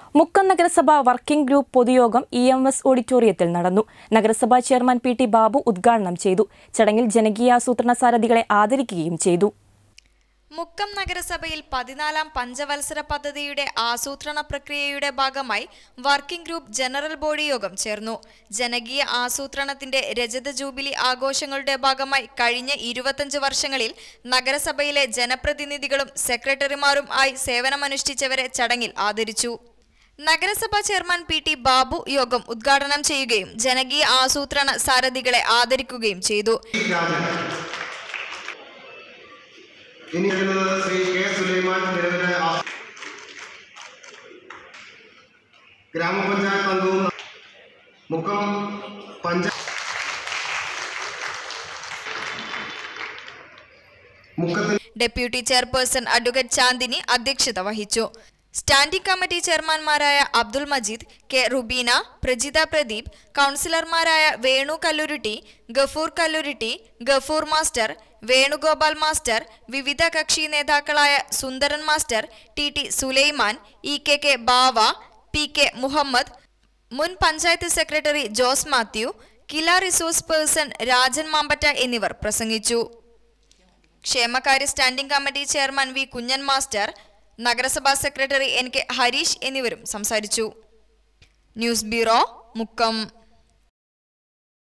മുക്കം നഗരസഭ working group പൊതുയോഗം E M S ഓഡിറ്റോറിയത്തിൽ നടന്നു നഗരസഭാ ചെയർമാൻ പി ടി ബാബു ഉദ്ഘാടനം ചെയ്തു ചടങ്ങിൽ ജനകീയാസൂത്രണ സാരഥികളെ ആദരിക്കുകയും ചെയ്തു മുക്കം നഗരസഭയിൽ പതിനാലാം പഞ്ചവത്സര പദ്ധതിയുടെ ആസൂത്രണ പ്രക്രിയയുടെ ഭാഗമായി വർക്കിംഗ് ഗ്രൂപ്പ് ജനറൽ ബോഡി യോഗം ചേർന്നു ജനകീയ ആസൂത്രണത്തിന്റെ രജത ജൂബിലി ആഘോഷങ്ങളുടെ ഭാഗമായി കഴിഞ്ഞ ഇരുപത്തഞ്ച് വർഷങ്ങളിൽ നഗരസഭയിലെ ജനപ്രതിനിധികളും സെക്രട്ടറിമാരും ആയി സേവനമനുഷ്ഠിച്ചവരെ ചടങ്ങിൽ ആദരിച്ചു നഗരസഭാ ചെയർമാൻ പി ടി ബാബു യോഗം ഉദ്ഘാടനം ചെയ്യുകയും ജനകീയ ആസൂത്രണ സാരഥികളെ ആദരിക്കുകയും ചെയ്തു രാജൻ ഇനി എഴുതുന്നത് ശ്രീ കെ സുലൈമാൻ നിലവിലെ ആ- ഗ്രാമപഞ്ചായത്ത് അംഗവും മുക്കം പഞ്ചായത്ത് മുക്കത്തിൽ ഡെപ്യൂട്ടി ചെയർപേഴ്സൺ അഡ്വക്കേറ്റ് ചാന്ദിനി അധ്യക്ഷത വഹിച്ചു സ്റ്റാൻഡിംഗ് കമ്മിറ്റി ചെയർമാൻമാരായ അബ്ദുൾ മജീദ് കെ റുബീന പ്രജിത പ്രദീപ് കൗൺസിലർമാരായ വേണു കല്ലുരുട്ടി ഗഫൂർ കല്ലുരുട്ടി ഗഫൂർ മാസ്റ്റർ വേണുഗോപാൽ മാസ്റ്റർ വിവിധ കക്ഷി നേതാക്കളായ Sundaran master T T Sulaiman E K K Bava P K Muhammad മുൻ panchayat secretary Jose Mathew Kila resource person Rajan Mampatta എന്നിവർ പ്രസംഗിച്ചു ക്ഷേമകാര്യ standing committee chairman V Kunjan master നഗരസഭാ സെക്രട്ടറി എൻ കെ ഹരീഷ് എന്നിവരും സംസാരിച്ചു ന്യൂസ് ബ്യൂറോ മുക്കം